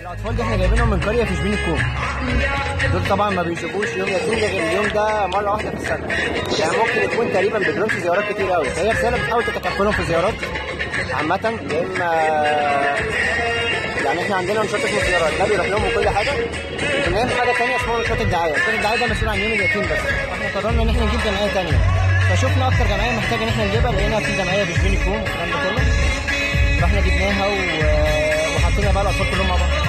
الاطفال دي احنا جايبينهم من قريه في شبين الكوم دول طبعا ما بيشوفوش يوم ياسين غير اليوم ده مره واحده في السنه يعني ممكن يكون تقريبا بيجيلهم في زيارات كتير قوي فهي رساله بتحاول تتكفلهم في زيارات عامه يا اما يعني احنا عندنا نشاط اسمه زيارات ده بيروح لهم وكل حاجه وبنعمل حاجه ثانيه اسمها نشاط الدعايه نشاط الدعايه ده مسؤول عن يوم اليتيم بس احنا قررنا ان احنا نجيب جمعيه ثانيه فشفنا اكتر جمعيه محتاجه ان احنا نجيبها لقينا في جمعيه في شبين الكوم والكلام ده كله فاحنا جبناها و... وحطينا بقى الاطفال كلهم مع بعض